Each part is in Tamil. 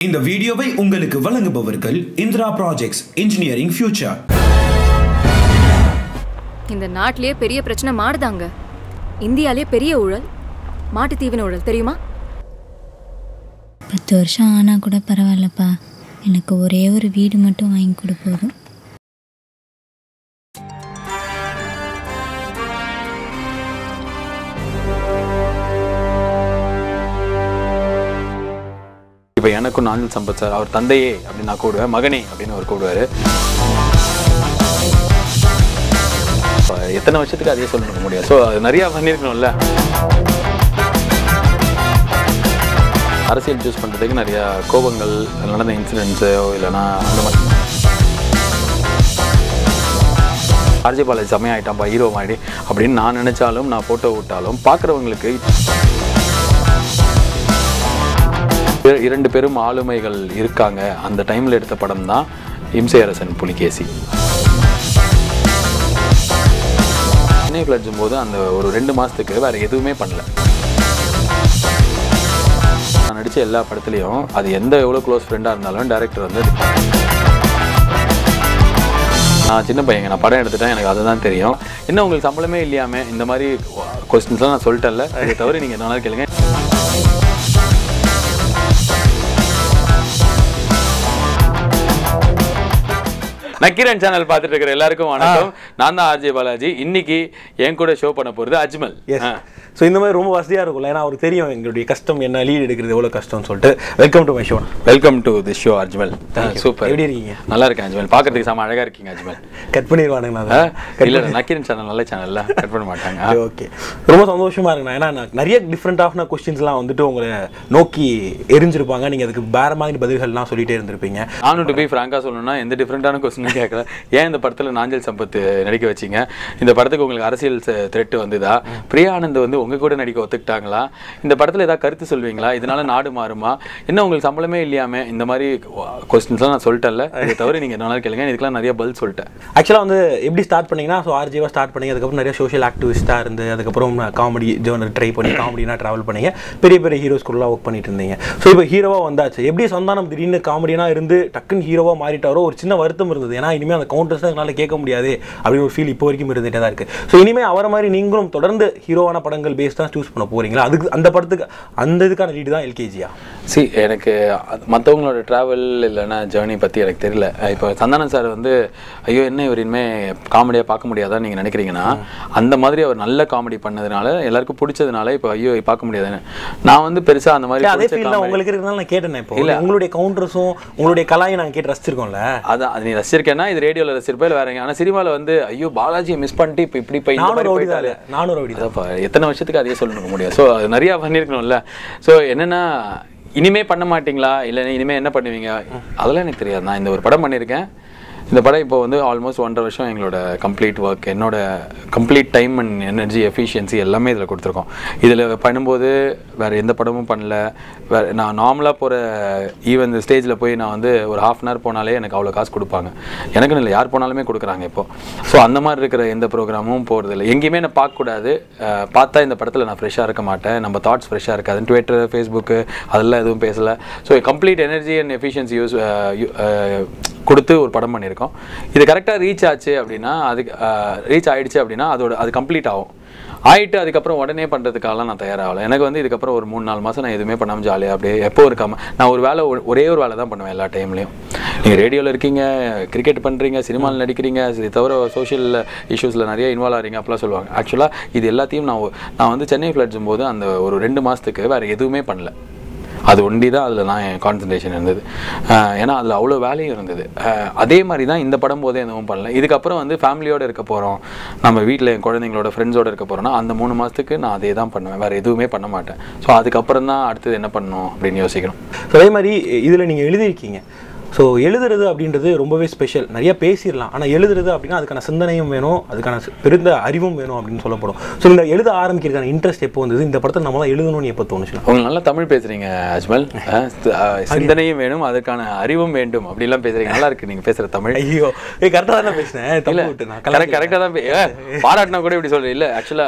இந்த வீடியோவை உங்களுக்கு வழங்குபவர்கள் இந்திரா ப்ராஜெக்ட்ஸ் இன்ஜினியரிங் ஃபியூச்சர் இந்த நாட்டிலேயே பெரிய பிரச்சனை மாடுதாங்க இந்தியாலே பெரிய ஊழல் மாட்டு தீவன ஊழல் தெரியுமா பத்து வருஷம் ஆனால் கூட பரவாயில்லப்பா எனக்கு ஒரே ஒரு வீடு மட்டும் வாங்கி கொடு போதும் இப்போ எனக்கும் நாஞ்சல் சம்பத் சார் அவர் தந்தையே அப்படின்னு நான் கூடுவேன் மகனே அப்படின்னு அவர் கூடுவார் எத்தனை வருஷத்துக்கு அதே சொல்லிருக்க முடியாது ஸோ அது நிறையா பண்ணியிருக்கணும்ல அரசியல் சூஸ் பண்ணுறதுக்கு நிறையா கோபங்கள் நடந்த இன்சிடென்ட்ஸோ இல்லைன்னா அந்த மாதிரி ஆர்ஜி பாலாஜி செம்மையாயிட்டான்ப்பா ஹீரோ மாதிரி அப்படின்னு நான் நினச்சாலும் நான் ஃபோட்டோ விட்டாலும் பார்க்குறவங்களுக்கு இர- இரண்டு பெரும் ஆளுமைகள் இருக்காங்க அந்த டைமில் எடுத்த படம் தான் இம்சை அரசன் புலிகேசி சென்னை ஃப்ளட்ஸும் போது அந்த ஒரு ரெண்டு மாதத்துக்கு வேறு எதுவுமே பண்ணல நான் நடித்த எல்லா படத்துலையும் அது எந்த எவ்வளோ க்ளோஸ் ஃப்ரெண்டாக இருந்தாலும் டேரக்டர் வந்து நான் சின்ன பையங்க நான் படம் எடுத்துட்டேன் எனக்கு அதுதான் தெரியும் என்ன உங்களுக்கு சம்பளமே இல்லையாமே இந்த மாதிரி கொஸ்டின்ஸ்லாம் நான் சொல்லிட்டேன்ல இதை தவிர நீங்கள் என்ன வேணாலும் கேளுங்க நக்கீரன் சேனல் பார்த்துட்டு இருக்கிற எல்லாருக்கும் வணக்கம் நான் தான் ஆர்ஜே பாலாஜி இன்னைக்கு என் கூட ஷோ பண்ண போறது அஜ்மல் எஸ் ஸோ இந்த மாதிரி ரொம்ப வசதியாக இருக்கும்ல ஏன்னா அவருக்கு தெரியும் எங்களுடைய கஷ்டம் என்ன லீட் எடுக்கிறது எவ்வளோ கஷ்டம்னு சொல்லிட்டு welcome to my show welcome to the show Ajmal super எப்படி இருக்கீங்க? நல்லா இருக்கேன் அஜ்மல் பார்க்கறதுக்கு செம அழகா இருக்கீங்க அஜ்மல் கட் பண்ணிடுவானுங்க ஆ? நான் இல்ல நக்கீரன் சேனல் நல்ல சேனல்ல கட் பண்ண மாட்டாங்க ஓகே ரொம்ப சந்தோஷமா இருக்குண்ணா ஏன்னா நான் நிறைய டிஃப்ரெண்ட் ஆஃப்ன கொஸ்டின்ஸ்லாம் வந்துட்டு உங்களை நோக்கி எரிஞ்சிருப்பாங்க நீங்கள் அதுக்கு வேற மாதிரி பதில்கள்லாம் சொல்லிட்டே இருந்திருப்பீங்க நானும் டு பி ஃப்ராங்கா சொல்லணும்னா எந்த டிஃப்ரெண்டான கொஸ்டின் கேட்கல ஏன் இந்த படத்துல நாஞ்சல் சம்பத் நடிக்க வச்சீங்க இந்த படத்துக்கு உங்களுக்கு அரசியல் த்ரெட் வந்துதா பிரியா ஆனந்த் வந்து உங்க கூட நடிக்க ஒத்துக்கிட்டாங்களா இந்த படத்துல ஏதாவது கருத்து சொல்வீங்களா இதனால நாடு மாறுமா என்ன உங்களுக்கு சம்பளமே இல்லையாமே இந்த மாதிரி கொஸ்டின்ஸ்லாம் நான் சொல்லிட்டேன்ல இதை தவிர நீங்க என்ன வேணாலும் கேளுங்க இதுக்கெல்லாம் நிறைய பதில் சொல்லிட்டேன் ஆக்சுவலாக வந்து எப்படி ஸ்டார்ட் பண்ணீங்கன்னா ஸோ ஆர்ஜிவாக ஸ்டார்ட் பண்ணீங்க அதுக்கப்புறம் நிறைய சோஷியல் ஆக்டிவிஸ்ட்டாக இருந்து அதுக்கப்புறம் காமெடி ஜோனர் ட்ரை பண்ணி காமெடினா ட்ராவல் பண்ணீங்க பெரிய பெரிய ஹீரோஸ்குள்ளலாம் ஒர்க் பண்ணிட்டு இருந்தீங்க ஸோ இப்போ ஹீரோவாக வந்தாச்சு எப்படி சந்தானம் திடீர்னு காமெடினா இருந்து டக்குன்னு ஹீரோவாக மாறிட்டாரோ ஒரு சின்ன வருத்தம் இருந்தது ஏன்னா இனிமேல் அந்த கவுண்டர்ஸ் என்னால் கேட்க முடியாது அப்படின்னு ஒரு ஃபீல் இப்போ வரைக்கும் இருந்துகிட்டே தான் இருக்குது ஸோ இனிமேல் அவரை மாதிரி நீங்களும் தொடர்ந்து ஹீரோவான படங்கள் பேஸ் தான் சூஸ் பண்ண போறீங்களா அதுக்கு அந்த படத்துக்கு அந்த இதுக்கான லீடு தான் எல்கேஜியா சி எனக்கு அது- மத்தவங்களோட ட்ராவல் இல்லைன்னா ஜேர்னி பற்றி எனக்கு தெரியல இப்போ சந்தானம் சார் வந்து ஐயோ என்ன இவர் இனிமேல் காமெடியாக பார்க்க முடியாதான்னு நீங்கள் நினைக்கிறீங்கன்னா அந்த மாதிரி அவர் நல்ல காமெடி பண்ணதுனால எல்லாருக்கும் பிடிச்சதுனால இப்போ ஐயோ பார்க்க முடியாதுன்னு நான் வந்து பெருசாக அந்த மாதிரி அதே பிடிச்ச ஃபீல் தான் comedy- உங்களுக்கு இருக்கிறதுனால நான் கேட்டேன் இப்போ இல்ல. உங்களுடைய கவுண்டர்ஸும் உங்களுடைய கலாயை நாங்கள் கேட்டு ரசிச்சிருக்கோம்ல அதான் அது நீ ரசிச்சிருக்கேன்னா இது ரேடியோவில் ரசிச்சிருப்பா இல்லை வேற எங்க ஆனால் சினிமாவில் வந்து ஐயோ பாலாஜியை மிஸ் பண்ணிட்டு இப்போ இப்படி போய் இந்த நானூறு மாதிரி ஓடி போயிட்டாரு தான் நானூறு ஓடி தான் அதான்ப்பா எத்தனை வருஷத்துக்கு அதையே சொல்லிருக்க முடியும் ஸோ அது நிறையா பண்ணியிருக்கணும்ல ஸோ என்னன்னா இனிமே பண்ண மாட்டீங்களா இல்லை இனிமே என்ன பண்ணுவீங்க அதெல்லாம் எனக்கு தெரியாது நான் இந்த ஒரு படம் பண்ணியிருக்கேன் இந்த படம் இப்போ வந்து ஆல்மோஸ்ட் ஒன்றரை வருஷம் எங்களோட கம்ப்ளீட் ஒர்க் என்னோட complete time and energy efficiency எல்லாமே இதில் கொடுத்துருக்கோம் இதில் பண்ணும்போது வேறு எந்த படமும் பண்ணல வேறு நான் நார்மலாக போகிற ஈவன் ஸ்டேஜில் போய் நான் வந்து ஒரு ஹாஃப் அன் ஹவர் போனாலே எனக்கு அவ்வளோ காசு கொடுப்பாங்க எனக்குன்னு இல்லை யார் போனாலுமே கொடுக்குறாங்க இப்போ ஸோ அந்த மாதிரி இருக்கிற எந்த ப்ரோக்ராமும் போகிறதில்ல எங்கேயுமே நான் பார்க்கக்கூடாது அஹ் பார்த்தா இந்த படத்தில் நான் ஃப்ரெஷ்ஷாக இருக்க மாட்டேன் நம்ம தாட்ஸ் ஃப்ரெஷ்ஷாக இருக்காது ட்விட்டர் ஃபேஸ்புக்கு அதெல்லாம் எதுவும் பேசலை so complete energy and efficiency use கொடுத்து ஒரு படம் பண்ணியிருக்கோம் இது கரெக்டாக ரீச் ஆச்சு அப்படின்னா அதுக்கு ரீச் ஆயிடுச்சு அப்படின்னா அதோட அது கம்ப்ளீட் ஆகும் ஆயிட்டு அதுக்கப்புறம் உடனே பண்ணுறதுக்காகலாம் நான் தயாராகல எனக்கு வந்து இதுக்கப்புறம் ஒரு மூணு நாலு மாதம் நான் எதுவுமே பண்ணாமல் ஜாலியாக அப்படியே எப்போ இருக்காம நான் ஒரு வேலை ஒ- ஒரே ஒரு வேலை தான் பண்ணுவேன் எல்லா டைம்லையும் நீங்கள் ரேடியோவில் இருக்கீங்க கிரிக்கெட் பண்ணுறீங்க சினிமாவில் நடிக்கிறீங்க இது தவிர சோஷியல் இஷ்யூஸில் நிறைய இன்வால்வ் ஆகிறீங்க அப்படிலாம் சொல்லுவாங்க ஆக்சுவலாக இது எல்லாத்தையும் நான் ஒ- நான் வந்து சென்னை ஃப்ளட்ஸும் போது அந்த ஒரு ரெண்டு மாதத்துக்கு வேறு எதுவுமே பண்ணல அது ஒண்டி தான் அதில் நான் என் கான்சன்ட்ரேஷன் இருந்தது அஹ் ஏன்னா அதில் அவ்வளோ வேலையும் இருந்தது அஹ் அதே மாதிரி தான் இந்த படம் போதே எதுவும் பண்ணல இதுக்கப்புறம் வந்து ஃபேமிலியோடு இருக்க போகிறோம் நம்ம வீட்டில் என் குழந்தைங்களோட ஃப்ரெண்ட்ஸோட இருக்க போகிறோம்னா அந்த மூணு மாதத்துக்கு நான் அதே தான் பண்ணுவேன் வேறு எதுவுமே பண்ண மாட்டேன் ஸோ அதுக்கப்புறம் தான் அடுத்தது என்ன பண்ணணும் அப்படின்னு யோசிக்கணும் ஸோ அதே மாதிரி இதில் நீங்கள் எழுதியிருக்கீங்க ஸோ எழுதுறது அப்படின்றது ரொம்பவே ஸ்பெஷல் நிறைய பேசிடலாம் ஆனால் எழுதுறது அப்படின்னா அதுக்கான சிந்தனையும் வேணும் அதுக்கான சி- பெருந்த அறிவும் வேணும் அப்படின்னு சொல்லப்படும் ஸோ இந்த எழுத ஆரம்பிக்கிறதுக்கான இன்ட்ரெஸ்ட் எப்போ வந்தது இந்த படத்தை நம்ம தான் எழுதணும்னு எப்போ தோணுச்சுன்னா உங்களுக்கு நல்லா தமிழ் பேசுறீங்க அஜ்மல் அஹ், சி- அஹ், சிந்தனையும் வேணும் அதுக்கான அறிவும் வேண்டும் அப்படிலாம் பேசுறீங்க நல்லா இருக்கு நீங்க பேசுற தமிழ் ஐயோ ஏ கரெக்டாக தானே பேசினேன் இல்ல தப்பு விட்டு நான் கரெக்ட் கரெக்டாக தான் பே- ஏ, பாராட்டினா கூட இப்படி சொல்றேன் இல்ல ஆக்சுவலா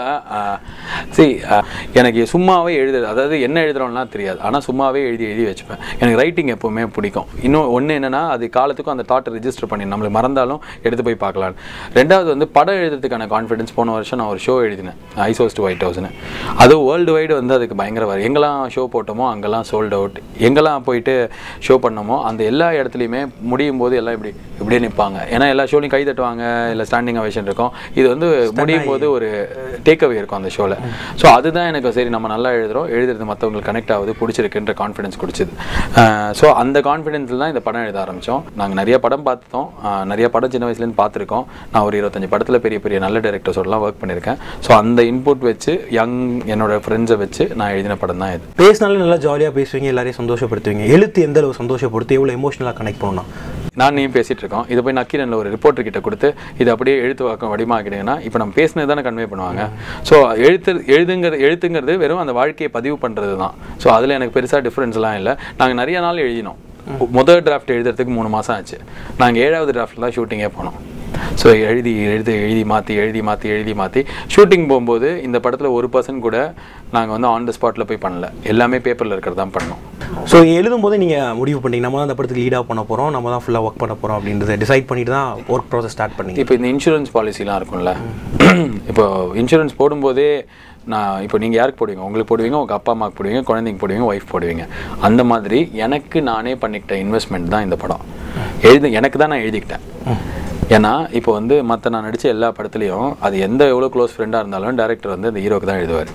சி எனக்கு சும்மாவே எழுதுறது அதாவது என்ன எழுதுறோம்லாம் தெரியாது ஆனா சும்மாவே எழுதி எழுதி வச்சுப்பேன் எனக்கு ரைட்டிங் எப்பவுமே பிடிக்கும் இன்னும் ஒண்ணு என்னன்னா அது காலத்துக்கும் அந்த தாட்டை ரெஜிஸ்டர் பண்ணி நம்மளுக்கு மறந்தாலும் எடுத்து போய் பார்க்கலாம் ரெண்டாவது வந்து படம் எழுதுறதுக்கான கான்ஃபிடன்ஸ் போன வருஷம் நான் ஒரு ஷோ எழுதினேன் ஐசோஸ் டு ஒயிட் ஹவுஸ்னு அது வேர்ல்டு வைடு வந்து அதுக்கு பயங்கர வரும் எங்கெல்லாம் ஷோ போட்டோமோ அங்கெல்லாம் சோல்ட் அவுட் எங்கெல்லாம் போயிட்டு ஷோ பண்ணோமோ அந்த எல்லா இடத்துலையுமே முடியும் போது எல்லாம் இப்படி இப்படியே நிற்பாங்க ஏன்னா எல்லா ஷோலையும் கை தட்டுவாங்க இல்லை ஸ்டாண்டிங் அவேஷன் இருக்கும் இது வந்து முடியும் போது ஒரு டேக் அவே இருக்கும் அந்த ஷோவில் ஸோ அதுதான் எனக்கு சரி நம்ம நல்லா எழுதுறோம் எழுதுறது மற்றவங்களுக்கு கனெக்ட் ஆகுது பிடிச்சிருக்குன்ற கான்ஃபிடன்ஸ் கொடுச்சுது ஸோ அந்த கான்ஃபிடென்ஸில் தான் இந்த படம் எழுத ஆரம்பித்தோம் நாங்கள் நிறைய படம் பார்த்துட்டோம் ஆஹ் நிறைய படம் சின்ன வயசுலேருந்து பார்த்துருக்கோம் நான் ஒரு இருபத்தஞ்சு படத்தில் பெரிய பெரிய நல்ல டேரக்டர்ஸோடலாம் ஒர்க் பண்ணியிருக்கேன் ஸோ அந்த இன்புட் வச்சு யங் என்னோட ஃப்ரெண்ட்ஸை வச்சு நான் எழுதின படம் தான் இது பேசினாலும் நல்லா ஜாலியாக பேசுவீங்க எல்லாரையும் சந்தோஷப்படுத்துவீங்க எழுத்து எந்த அளவு சந்தோஷப்படுத்து எவ்வளோ எமோஷனலாக கனெக்ட் பண்ணணும் நான் நீயும் பேசிட்டு இருக்கோம் இதை போய் நக்கீரனில் ஒரு ரிப்போர்ட்டர் கிட்ட கொடுத்து இதை அப்படியே எழுத்து வாக்கம் வடிமாக்கிட்டீங்கன்னா இப்போ நம்ம பேசினது தானே கன்வே பண்ணுவாங்க ஸோ எழுத்து எழுதுங்கிறது எழுத்துங்கிறது வெறும் அந்த வாழ்க்கையை பதிவு பண்ணுறது தான் ஸோ அதில் எனக்கு பெருசாக டிஃப்ரென்ஸ்லாம் இல்லை நாங்கள் நிறைய நாள் எழுதினோம் முதல் டிராஃப்ட் எழுதுறதுக்கு மூணு மாதம் ஆச்சு நாங்கள் ஏழாவது டிராஃப்டில் தான் ஷூட்டிங்கே போனோம் ஸோ எழுதி எழுதி எழுதி மாற்றி எழுதி மாற்றி எழுதி மாற்றி ஷூட்டிங் போகும்போது இந்த படத்தில் ஒரு பர்சன்ட் கூட நாங்கள் வந்து ஆன் த ஸ்பாட்டில் போய் பண்ணல எல்லாமே பேப்பரில் இருக்கிறது தான் பண்ணோம் ஸோ எழுதும் போதே நீங்கள் முடிவு பண்ணீங்க நம்ம தான் அந்த படத்துக்கு லீடாக பண்ண போகிறோம் நம்ம தான் ஃபுல்லாக ஒர்க் பண்ண போகிறோம் அப்படின்றத டிசைட் பண்ணிட்டு தான் ஒர்க் ப்ராசஸ் ஸ்டார்ட் பண்ணீங்க இப்போ இந்த இன்சூரன்ஸ் பாலிசிலாம் இருக்கும்ல இப்போ இன்சூரன்ஸ் போடும்போதே நான் இப்போ நீங்கள் யாருக்கு போடுவீங்க உங்களுக்கு போடுவீங்க உங்கள் அப்பா அம்மாவுக்கு போடுவீங்க குழந்தைங்க போடுவீங்க ஒய்ஃப் போடுவீங்க அந்த மாதிரி எனக்கு நானே பண்ணிக்கிட்ட இன்வெஸ்ட்மெண்ட் தான் இந்த படம் எழுது எனக்கு தான் நான் எழுதிக்கிட்டேன் ஏன்னா இப்போ வந்து மற்ற நான் நடித்த எல்லா படத்துலையும் அது எந்த எவ்வளோ க்ளோஸ் ஃப்ரெண்டாக இருந்தாலும் டேரக்டர் வந்து அந்த ஹீரோக்கு தான் எழுதுவார்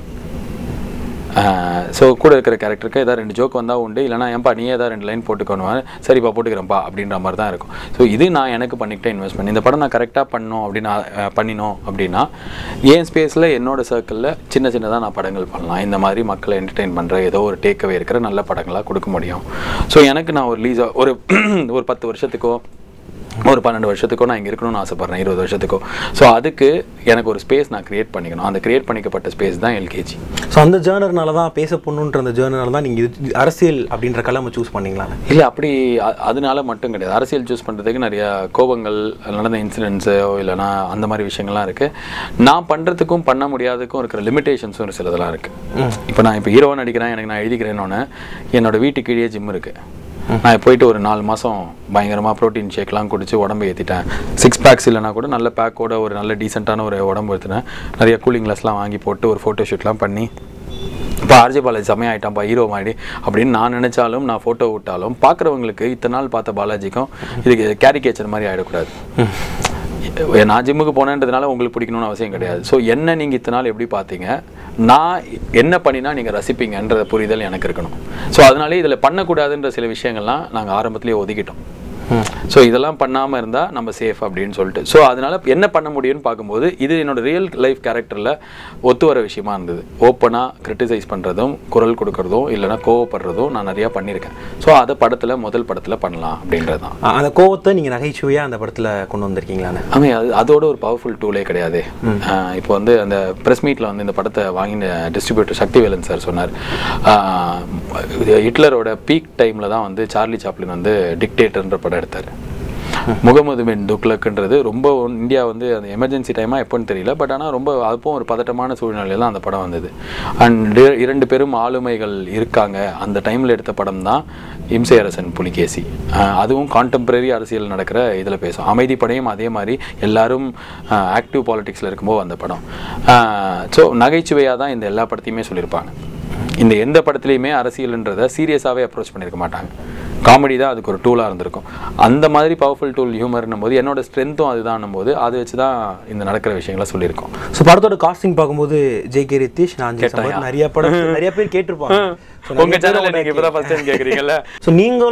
ஸோ கூட இருக்கிற கேரக்டருக்கு ஏதாவது ரெண்டு ஜோக் வந்தால் உண்டு இல்லைனா ஏன்பா நீயே ஏதாவது ரெண்டு லைன் போட்டுக்கணும் சரிப்பா போட்டுக்கிறேன்ப்பா அப்படின்ற மாதிரி தான் இருக்கும் ஸோ இது நான் எனக்கு பண்ணிக்கிட்ட இன்வெஸ்ட்மெண்ட் இந்த படம் நான் கரெக்டாக பண்ணோம் அப்படின்னு அஹ், பண்ணினோம் அப்படின்னா என் ஸ்பேஸில் என்னோட சர்க்கிளில் சின்ன சின்னதாக நான் படங்கள் பண்ணலாம் இந்த மாதிரி மக்களை என்டர்டெயின் பண்ணுற ஏதோ ஒரு டேக்அவே இருக்கிற நல்ல படங்களாக கொடுக்க முடியும் ஸோ எனக்கு நான் ஒரு லீஸாக ஒரு ஒரு பத்து வருஷத்துக்கோ ஒரு பன்னெண்டு வருஷத்துக்கோ நான் இங்கே இருக்கணும்னு ஆசைப்பட்றேன் இருபது வருஷத்துக்கோ ஸோ அதுக்கு எனக்கு ஒரு ஸ்பேஸ் நான் கிரியேட் பண்ணிக்கணும் அந்த கிரியேட் பண்ணிக்கப்பட்ட ஸ்பேஸ் தான் எல்கேஜி ஸோ அந்த ஜேர்னர்னால தான் பேச பொண்ணுன்ற அந்த ஜேர்னர்னால தான் நீங்கள் இது அரசியல் அப்படின்ற கலமை சூஸ் பண்ணீங்களா இல்லை அப்படி அ- அதனால மட்டும் கிடையாது அரசியல் சூஸ் பண்ணுறதுக்கு நிறைய கோபங்கள் நடந்த இன்சிடென்ட்ஸோ இல்லைனா அந்த மாதிரி விஷயங்கள்லாம் இருக்குது நான் பண்ணுறதுக்கும் பண்ண முடியாததுக்கும் இருக்கிற லிமிடேஷன்ஸும் ஒரு சிலதெல்லாம் இருக்குது இப்போ நான் இப்போ ஹீரோவாக நடிக்கிறேன் எனக்கு நான் எழுதிக்கிறேன்னொன்னே என்னோட வீட்டு கீழே ஜிம் இருக்குது நான் போயிட்டு ஒரு நாலு மாதம் பயங்கரமாக ப்ரோட்டீன் ஷேக்லாம் குடிச்சு உடம்பு ஏற்றிட்டேன் சிக்ஸ் பேக்ஸ் இல்லைனா கூட நல்ல பேக்கோட ஒரு நல்ல டீசெண்டான ஒரு உடம்பு ஏற்றினேன் நிறைய கூலிங் கிளாஸ்லாம் வாங்கி போட்டு ஒரு ஃபோட்டோ ஷூட்லாம் பண்ணி இப்போ ஆர்ஜே பாலாஜி செம்மையா ஆயிட்டான்ப்பா ஹீரோ மாதிரி அப்படின்னு நான் நினைச்சாலும் நான் ஃபோட்டோ விட்டாலும் பார்க்குறவங்களுக்கு இத்தனை நாள் பார்த்த பாலாஜிக்கும் இதுக்கு கேரிகேச்சர் மாதிரி ஆகிடக்கூடாது நான் ஜிம்முக்கு போனேன்றதுனால உங்களுக்கு பிடிக்கணும்னு அவசியம் கிடையாது ஸோ என்ன நீங்கள் இத்தனை நாள் எப்படி பார்த்தீங்க நான் என்ன பண்ணினா நீங்கள் ரசிப்பீங்கன்ற புரிதல் எனக்கு இருக்கணும் ஸோ அதனாலே இதில் பண்ணக்கூடாதுன்ற சில விஷயங்கள்லாம் நாங்கள் ஆரம்பத்திலேயே ஒதுக்கிட்டோம் ஸோ இதெல்லாம் பண்ணாமல் இருந்தால் நம்ம சேஃப் அப்படின்னு சொல்லிட்டு ஸோ அதனால என்ன பண்ண முடியும்னு பார்க்கும்போது இது என்னோட ரியல் லைஃப் கேரக்டரில் ஒத்து வர விஷயமா இருந்தது ஓப்பனாக கிரிட்டிசைஸ் பண்ணுறதும் குரல் கொடுக்கறதும் இல்லைன்னா கோவப்படுறதும் நான் நிறையா பண்ணியிருக்கேன் ஸோ அதை படத்தில் முதல் படத்தில் பண்ணலாம் அப்படின்றது தான் அ- அந்த கோவத்தை நீங்கள் நகைச்சுவையாக அந்த படத்தில் கொண்டு வந்திருக்கீங்களான்னு ஆமாம் அது அதோட ஒரு பவர்ஃபுல் டூலே கிடையாது ஆஹ் இப்போ வந்து அந்த ப்ரெஸ் மீட்டில் வந்து இந்த படத்தை வாங்கின டிஸ்ட்ரிபியூட்டர் சக்திவேலன் சார் சொன்னார் ஆஹ் இது ஹிட்லரோட பீக் டைமில் தான் வந்து சார்லி சாப்ளின் வந்து டிக்டேட்டர்ன்ற படம் எடுத்தார் முகமது பின் துக்லக்ன்றது ரொம்ப ஒன்- இந்தியா வந்து அந்த எமர்ஜென்சி டைமாக எப்போன்னு தெரியல பட் ஆனால் ரொம்ப அப்பவும் ஒரு பதட்டமான சூழ்நிலையில தான் அந்த படம் வந்தது அண்ட் இரண்டு பெரும் ஆளுமைகள் இருக்காங்க அந்த டைமில் எடுத்த படம் தான் இம்சை அரசன் புலிகேசி ஆஹ் அதுவும் கான்டெம்பரரி அரசியல் நடக்கிற இதில் பேசும் அமைதி படையும் அதே மாதிரி எல்லாரும் ஆக்டிவ் பாலிடிக்ஸில் இருக்கும்போது அந்த படம் ஸோ நகைச்சுவையாக தான் இந்த எல்லா படத்தையுமே சொல்லியிருப்பாங்க இந்த எந்த படத்துலையுமே அரசியல்ன்றதை சீரியஸாகவே அப்ரோச் பண்ணியிருக்க மாட்டாங்க காமெடி தான் அதுக்கு ஒரு டூலாக இருந்திருக்கும் அந்த மாதிரி பவர்ஃபுல் டூல் ஹியூமர்னும் போது என்னோட ஸ்ட்ரென்த்தும் அதுதான் போது அதை வச்சு தான் இந்த நடக்கிற விஷயங்களை சொல்லியிருக்கோம் ஸோ படத்தோட காஸ்டிங் பார்க்கும்போது ஜே கே ரித்தீஷ் நான் ஜெய் கேட்டாயா? சம்பத் நிறைய படம் நிறைய பேர் கேட்டிருப்பாங்க So, நிறைய உங்க பேர் சேனல் உங்களை நீங்க இப்பதான் ஃபர்ஸ்ட் டைம் கேக்குறீங்கல்ல ஸோ நீங்களும்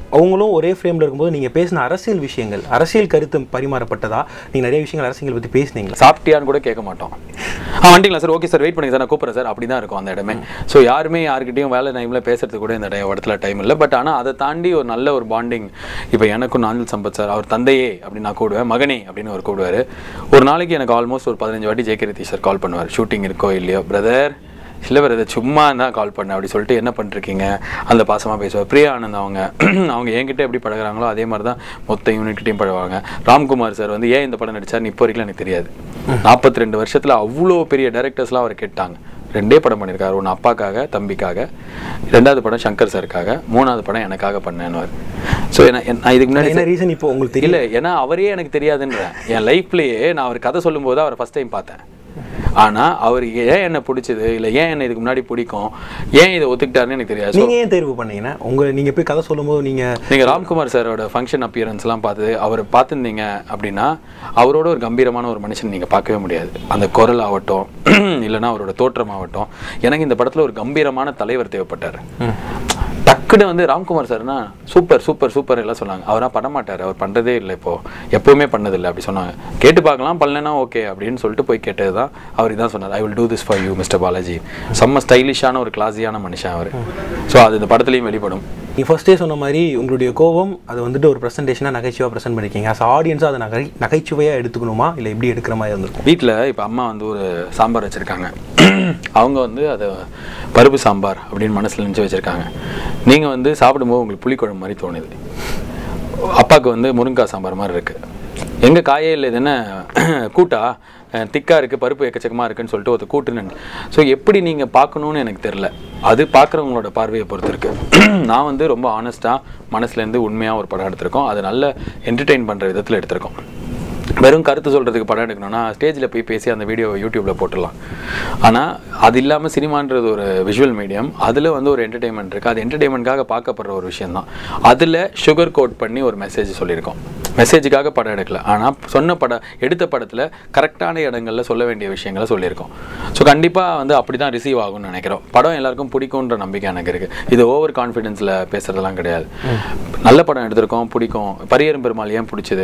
அவங்களும் ஒரே ஃப்ரேமில் இருக்கும்போது நீங்கள் பேசின அரசியல் விஷயங்கள் அரசியல் கருத்து பரிமாறப்பட்டதா நீங்கள் நிறைய விஷயங்கள் அரசியல் பற்றி பேசுனீங்களா சாப்பிட்டியான்னு கூட கேட்க மாட்டோம் ஆ வந்துட்டீங்களா சார் ஓகே சார் வெயிட் பண்ணுங்க சார் நான் கூப்பிட்றேன் சார் அப்படி தான் இருக்கும் அந்த இடமே ஸோ யாருமே யாருக்கிட்டையும் வேலை டைமில் பேசுறதுக்கு கூட இந்த டை- இடத்துல டைம் இல்லை பட் ஆனால் அதை தாண்டி ஒரு நல்ல ஒரு பாண்டிங் இப்போ எனக்கும் நாஞ்சில் சம்பத் சார் அவர் தந்தையே அப்படின்னு நான் கூடுவேன் மகனே அப்படின்னு அவர் கூடுவார் ஒரு நாளைக்கு எனக்கு ஆல்மோஸ்ட் ஒரு பதினஞ்சு வாட்டி ஜெயகிருத்தி சார் கால் பண்ணுவார் ஷூட்டிங் இருக்கோ இல்லையோ பிரதர் இல்லை பிரதர் சும்மா தான் கால் பண்ணேன் அப்படி சொல்லிட்டு என்ன பண்ணிருக்கீங்க அந்த பாசமாக பேசுவார் பிரியா ஆனந்த் அவங்க அவங்க என்கிட்ட எப்படி பழகுறாங்களோ அதே மாதிரி தான் மொத்த யூனிட்கிட்டையும் பழகுவாங்க ராம்குமார் சார் வந்து ஏன் இந்த படம் நடிச்சார் இப்போ வரைக்கும் எனக்கு தெரியாது நாற்பத்தி ரெண்டு வருஷத்தில் அவ்வளோ பெரிய டைரக்டர்ஸ்லாம் அவர் கேட்டாங்க ரெண்டே படம் பண்ணியிருக்காரு ஒன்று அப்பாக்காக தம்பிக்காக ரெண்டாவது படம் சங்கர் சாருக்காக மூணாவது படம் எனக்காக பண்ணேன்னு ஸோ என்ன நான் இதுக்கு முன்னாடி என்ன ரீசன் இப்போ உங்களுக்கு தெரியல இல்ல ஏன்னா அவரே எனக்கு தெரியாதுன்றேன் என் லைஃப்லயே நான் அவர் கதை சொல்லும்போது அவரை ஃபர்ஸ்ட் டைம் பார்த்தேன் ஆனா அவர் ஏன் என்ன பிடிச்சது இல்ல ஏன் என்ன இதுக்கு முன்னாடி பிடிக்கும் ஏன் இதை ஒத்துக்கிட்டாருன்னு எனக்கு தெரியாது So, நீங்க ஏன் தேர்வு பண்ணீங்கன்னா உங்க நீங்க போய் கதை சொல்லும்போது நீங்க நீங்க ராம்குமார் சாரோட ஃபங்க்ஷன் அப்பியரன்ஸ்லாம் பார்த்து அவரை பார்த்துருந்தீங்க அப்படின்னா அவரோட ஒரு கம்பீரமான ஒரு மனுஷன் நீங்க பார்க்கவே முடியாது அந்த குரல் ஆகட்டும் இல்லைன்னா அவரோட தோற்றம் ஆகட்டும் எனக்கு இந்த படத்துல ஒரு கம்பீரமான தலைவர் தேவைப்பட்டார் டக்குன்னு வந்து ராம்குமார் சார்னா சூப்பர் சூப்பர் சூப்பர் எல்லாம் சொன்னாங்க அவரா பண்ண மாட்டார் அவர் பண்றதே இல்லை இப்போ எப்பவுமே பண்ணதில்லை அப்படி சொன்னாங்க கேட்டு பார்க்கலாம் பண்ணலனா ஓகே அப்படின்னு சொல்லிட்டு போய் கேட்டது தான் அவர் இதான் சொன்னார் I will do this for you mister Balaji செம்ம ஸ்டைலிஷான ஒரு கிளாஸியான மனுஷன் அவர் ஸோ அது இந்த படத்துலையும் வெளிப்படும் நீ ஃபர்ஸ்டே சொன்ன மாதிரி உங்களுடைய கோபம் அது வந்துட்டு ஒரு ப்ரெசன்டேஷனாக நகைச்சுவாக ப்ரெசென்ட் பண்ணிருக்கீங்க அஸ் ஆடியன்ஸாக அதை நகை நகைச்சுவையாக எடுத்துக்கணுமா இல்லை எப்படி எடுக்கிற மாதிரி இருந்திருக்கும் வீட்டில் இப்போ அம்மா வந்து ஒரு சாம்பார் வச்சுருக்காங்க அவங்க வந்து அதை பருப்பு சாம்பார் அப்படின்னு மனசில் நினச்சி வச்சுருக்காங்க நீங்கள் வந்து சாப்பிடும்போது உங்களுக்கு புளிக்குழம்பு மாதிரி தோணுது அப்பாவுக்கு வந்து முருங்காய் சாம்பார் மாதிரி இருக்குது எங்கள் காயே இல்லை இது என்ன கூட்டா திக்காக இருக்குது பருப்பு எக்கச்சக்கமாக இருக்குன்னு சொல்லிட்டு ஒரு கூட்டுன்னு ஸோ எப்படி நீங்கள் பார்க்கணுன்னு எனக்கு தெரில அது பார்க்குறவங்களோட பார்வையை பொறுத்து இருக்கு நான் வந்து ரொம்ப ஆனஸ்ட்டாக மனசுலேருந்து உண்மையாக ஒரு படம் எடுத்திருக்கோம் அது நல்ல என்டர்டெயின் பண்ணுற விதத்தில் எடுத்திருக்கோம் வெறும் கருத்து சொல்கிறதுக்கு படம் எடுக்கணும்னா ஸ்டேஜில் போய் பேசி அந்த வீடியோ யூடியூப்பில் போட்டுடலாம் ஆனால் அது இல்லாமல் சினிமான்றது ஒரு விஷுவல் மீடியம் அதில் வந்து ஒரு என்டர்டெயின்மெண்ட் இருக்குது அது என்டர்டெயின்மெண்ட்காக பார்க்கப்படுற ஒரு விஷயம் தான் அதில் சுகர் கோட் பண்ணி ஒரு மெசேஜ் சொல்லியிருக்கோம் மெசேஜுக்காக படம் எடுக்கல ஆனால் சொன்ன படம் எடுத்த படத்தில் கரெக்டான இடங்களில் சொல்ல வேண்டிய விஷயங்களை சொல்லியிருக்கோம் ஸோ கண்டிப்பாக வந்து அப்படி தான் ரிசீவ் ஆகும்னு நினைக்கிறோம் படம் எல்லாருக்கும் பிடிக்குன்ற நம்பிக்கை எனக்கு இருக்குது இது ஓவர் கான்ஃபிடென்ஸில் பேசுகிறதெல்லாம் கிடையாது நல்ல படம் எடுத்திருக்கோம் பிடிக்கும் பரியரும் பெருமாள் ஏன் பிடிச்சது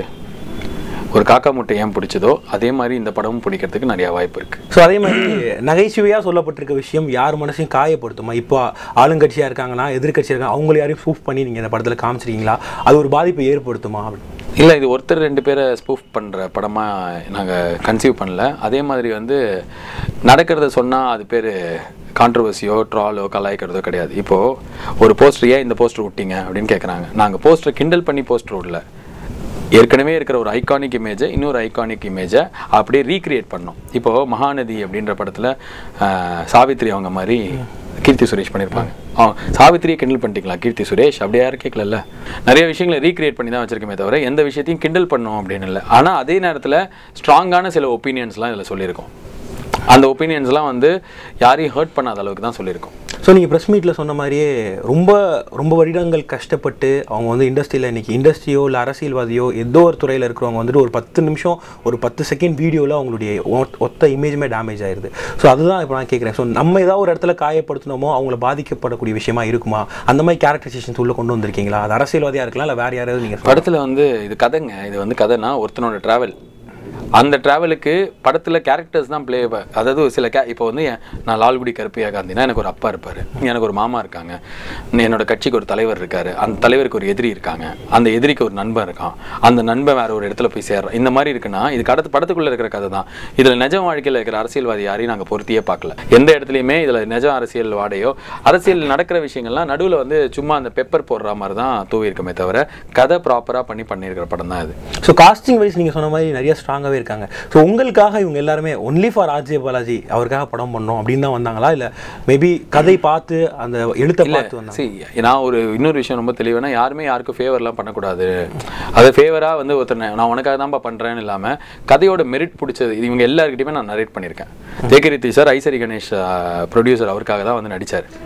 ஒரு காக்கா முட்டை ஏன் பிடிச்சதோ அதே மாதிரி இந்த படமும் பிடிக்கிறதுக்கு நிறைய வாய்ப்பு இருக்கு ஸோ அதே மாதிரி நகைச்சுவையாக சொல்லப்பட்டிருக்க விஷயம் யார் மனசையும் காயப்படுத்துமா இப்போ ஆளுங்கட்சியாக இருக்காங்கன்னா எதிர்க்கட்சியாக இருக்காங்க அவங்கள யாரையும் ப்ரூஃப் பண்ணி நீங்கள் இந்த படத்தில் காமிச்சிருக்கீங்களா அது ஒரு பாதிப்பை ஏற்படுத்துமா அப்படி இல்லை இது ஒருத்தர் ரெண்டு பேரை ஸ்பூஃப் பண்ணுற படமாக நாங்கள் கன்சீவ் பண்ணல அதே மாதிரி வந்து நடக்கிறத சொன்னால் அது பேர் கான்ட்ரவர்சியோ ட்ராலோ கலாய்க்கிறதோ கிடையாது இப்போது ஒரு போஸ்டர் ஏன் இந்த போஸ்டர் விட்டீங்க அப்படின்னு கேட்குறாங்க நாங்கள் போஸ்டரை கிண்டல் பண்ணி போஸ்டர் விடல ஏற்கனவே இருக்கிற ஒரு ஐகானிக் இமேஜை இன்னொரு ஐகானிக் இமேஜை அப்படியே ரீக்ரியேட் பண்ணோம் இப்போ மகாநதி அப்படின்ற படத்தில் சாவித்ரி அவங்க மாதிரி கீர்த்தி சுரேஷ் பண்ணியிருப்பாங்க ஆ சாவித்திரியை கிண்டல் பண்ணிட்டீங்களா கீர்த்தி சுரேஷ் அப்படி யாரும் கேட்கல நிறைய விஷயங்களை ரீக்ரியேட் பண்ணி தான் வச்சிருக்கமே தவிர எந்த விஷயத்தையும் கிண்டல் பண்ணோம் அப்படின்னு இல்லை ஆனால் அதே நேரத்தில் ஸ்ட்ராங்கான சில ஒப்பீனியன்ஸ்லாம் இதில் சொல்லியிருக்கோம் அந்த ஒப்பீனியன்ஸ்லாம் வந்து யாரையும் ஹர்ட் பண்ணாத அளவுக்கு தான் சொல்லியிருக்கோம் ஸோ நீங்கள் ப்ரெஸ் மீட்டில் சொன்ன மாதிரியே ரொம்ப ரொம்ப வருடங்கள் கஷ்டப்பட்டு அவங்க வந்து இண்டஸ்ட்ரியில் இன்னைக்கு இண்டஸ்ட்ரியோ இல்லை அரசியல்வாதியோ ஏதோ ஒரு துறையில் இருக்கிறவங்க வந்துட்டு ஒரு பத்து நிமிஷம் ஒரு பத்து செகண்ட் வீடியோவில் அவங்களுடைய ஒத்- ஒத்த இமேஜுமே டேமேஜ் ஆயிருது ஸோ அதுதான் இப்போ நான் கேட்குறேன் ஸோ நம்ம ஏதாவது ஒரு இடத்துல காயப்படுத்தினோமோ அவங்கள பாதிக்கப்படக்கூடிய விஷயமா இருக்குமா அந்த மாதிரி கேரக்டரைசேஷன்ஸ் உள்ள கொண்டு வந்திருக்கீங்களா அது அரசியல்வாதியாக இருக்கலாம் இல்லை வேறு யாராவது நீங்கள் படத்தில் வந்து இது கதைங்க இது வந்து கதைனா ஒருத்தனோட ட்ராவல் அந்த ட்ராவலுக்கு படத்தில் கேரக்டர்ஸ் தான் ப்ளே அதாவது ஒரு சில கே இப்போ வந்து என் நான் லால்குடி கருப்பையா காந்தினா எனக்கு ஒரு அப்பா இருப்பார் எனக்கு ஒரு மாமா இருக்காங்க என்னோட கட்சிக்கு ஒரு தலைவர் இருக்காரு அந்த தலைவருக்கு ஒரு எதிரி இருக்காங்க அந்த எதிரிக்கு ஒரு நண்பன் இருக்கான் அந்த நண்பன் வேற ஒரு இடத்துல போய் சேர்றான் இந்த மாதிரி இருக்குன்னா இது கடத்து படத்துக்குள்ளே இருக்கிற கதை தான் இதில் நிஜ வாழ்க்கையில் இருக்கிற அரசியல்வாதி யாரையும் நாங்கள் பொருத்தியே பார்க்கல எந்த இடத்துலையுமே இதில் நிஜ அரசியல் வாடையோ அரசியல் நடக்கிற விஷயங்கள்லாம் நடுவில் வந்து சும்மா அந்த பெப்பர் போடுற மாதிரி தான் தூவி இருக்குமே தவிர கதை ப்ராப்பராக பண்ணி பண்ணியிருக்கிற படம் தான் இது ஸோ காஸ்டிங் வைஸ் நீங்கள் சொன்ன மாதிரி நிறைய ஸ்ட்ராங்காகவே இருக்காங்க ஸோ உங்களுக்காக இவங்க எல்லாருமே ஒன்லி ஃபார் ஆர்ஜே பாலாஜி அவருக்காக படம் பண்ணோம் அப்படின்னு தான் வந்தாங்களா இல்லை மேபி கதை பார்த்து அந்த எழுத்தை பார்த்து வந்தாங்க see நான் ஒரு இன்னொரு விஷயம் ரொம்ப தெளிவானா யாருமே யாருக்கும் ஃபேவர்லாம் பண்ணக்கூடாது அது ஃபேவராக வந்து ஒருத்தர் நான் உனக்காக தான்ப்பா பண்ணுறேன்னு இல்லாமல் கதையோட மெரிட் பிடிச்சது இது இவங்க எல்லாருக்கிட்டையுமே நான் நரேட் பண்ணியிருக்கேன் ஜெயகிரித்தி சார் ஐசரி கணேஷ் ப்ரொடியூசர் அவருக்காக தான் வந்து நடிச்சார்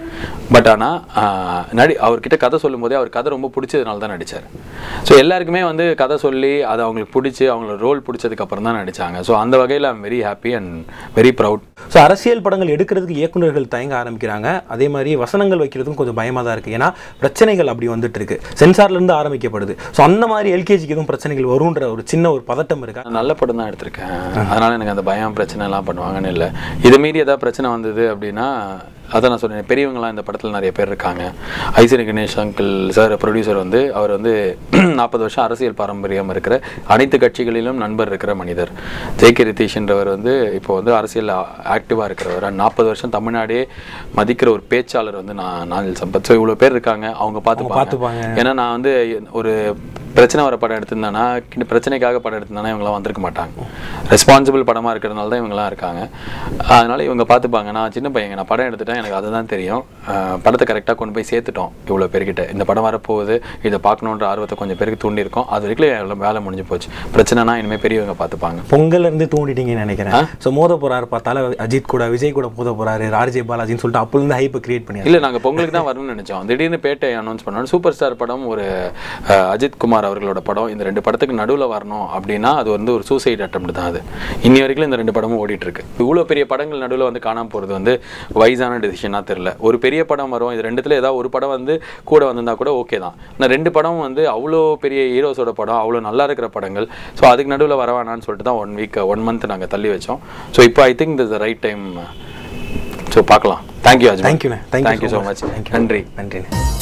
பட் ஆனால் நடி அவர்கிட்ட கதை சொல்லும்போதே அவர் கதை ரொம்ப பிடிச்சதுனால தான் நடித்தார் ஸோ எல்லாருக்குமே வந்து கதை சொல்லி அது அவங்களுக்கு பிடிச்சி அவங்களோட ரோல் பிடிச்சதுக்கு அப்புறம் தான் நடித்தாங்க ஸோ அந்த வகையில் I'm very happy and very proud so அரசியல் படங்கள் எடுக்கிறதுக்கு இயக்குனர்கள் தயங்க ஆரம்பிக்கிறாங்க அதே மாதிரி வசனங்கள் வைக்கிறதுக்கும் கொஞ்சம் பயமாக தான் இருக்குது ஏன்னா பிரச்சனைகள் அப்படி வந்துட்டு இருக்கு சென்சார்லேருந்து ஆரம்பிக்கப்படுது ஸோ அந்த மாதிரி எல்கேஜிக்கு எதுவும் பிரச்சனைகள் வரும்ன்ற ஒரு சின்ன ஒரு பதட்டம் இருக்கா நான் நல்ல படம் தான் எடுத்திருக்கேன் அதனால எனக்கு அந்த பயம் பிரச்சனை எல்லாம் பண்ணுவாங்கன்னு இல்லை இது மீறி ஏதாவது பிரச்சனை வந்தது அப்படின்னா அதான் நான் சொன்னேன் பெரியவங்களாம் இந்த படத்தில் நிறைய பேர் இருக்காங்க Ishari Ganesh uncle sir producer வந்து அவர் வந்து நாற்பது வருஷம் அரசியல் பாரம்பரியம் இருக்கிற அனைத்து கட்சிகளிலும் நண்பர் இருக்கிற மனிதர் ஜே கே ரிதீஷ்ன்றவர் வந்து இப்போ வந்து அரசியல் ஆக்டிவாக இருக்கிறவர் நாற்பது வருஷம் தமிழ்நாடே மதிக்கிற ஒரு பேச்சாளர் வந்து நான் நானில் சம்பத் ஸோ இவ்வளோ பேர் இருக்காங்க அவங்க பார்த்துப்பாங்க பார்த்துப்பாங்க. ஏன்னா நான் வந்து ஒரு பிரச்சனை வர படம் எடுத்திருந்தானா கிட்ட பிரச்சனைக்காக படம் எடுத்திருந்தானா இவங்களாம் வந்திருக்க மாட்டாங்க ரெஸ்பான்சிபிள் படமாக இருக்கிறதுனால தான் இவங்களாம் இருக்காங்க அதனால இவங்க பார்த்துப்பாங்க நான் சின்ன பையங்க நான் படம் எடுத்துட்டேன் எனக்கு அதுதான் தெரியும் அஹ் படத்தை கரெக்டாக கொண்டு போய் சேர்த்துட்டோம் இவ்வளோ பேர்கிட்ட இந்த படம் வரப்போகுது இதை பார்க்கணுன்ற ஆர்வத்தை கொஞ்சம் பேருக்கு தூண்டியிருக்கோம் அது வரைக்கும் எல்லாம் வேலை முடிஞ்சு போச்சு பிரச்சனைனா இனிமேல் பெரியவங்க பார்த்துப்பாங்க பொங்கல்ல இருந்து தூண்டிட்டீங்கன்னு நினைக்கிறேன் ஸோ மோத போறாரு பார்த்தால அஜித் கூட விஜய் கூட மோத போறாரு ஆர்ஜே பாலாஜின்னு சொல்லிட்டு அப்போ இருந்து ஹைப் கிரியேட் பண்ணி இல்லை நாங்கள் பொங்கலுக்கு தான் வரணும்னு நினச்சோம் திடீர்னு பேட்டை அனௌன்ஸ் பண்ணோம் சூப்பர் ஸ்டார் படம் ஒரு அஹ், அஜித் குமார் அவர்களோட படம் இந்த ரெண்டு படத்துக்கு நடுவில் வரணும் அப்படின்னா அது வந்து ஒரு சூசைட் அட்டம் தான் அது இன்னி வரைக்கும் இந்த ரெண்டு படமும் ஓடிட்டு இருக்கு இவ்வளோ பெரிய படங்கள் நடுவில் வந்து காணாம போகிறது வந்து வைஸான டிசிஷனாக தெரில ஒரு பெரிய படம் வரும் இது ரெண்டுத்துல ஏதாவது ஒரு படம் வந்து கூட வந்திருந்தா கூட ஓகே தான் ஆனால் ரெண்டு படம் வந்து அவ்வளோ பெரிய ஹீரோஸோட படம் அவ்வளோ நல்லா இருக்கிற படங்கள் ஸோ அதுக்கு நடுவில் வரவானான்னு சொல்லிட்டு தான் ஒன் வீக் ஒன் மந்த் நாங்கள் தள்ளி வச்சோம் ஸோ இப்போ I think this right time so பார்க்கலாம் தேங்க்யூ அஜ் தேங்க்யூண்ணே தேங்க்யூ ஸோ மச் நன்றி நன்றிண்ணே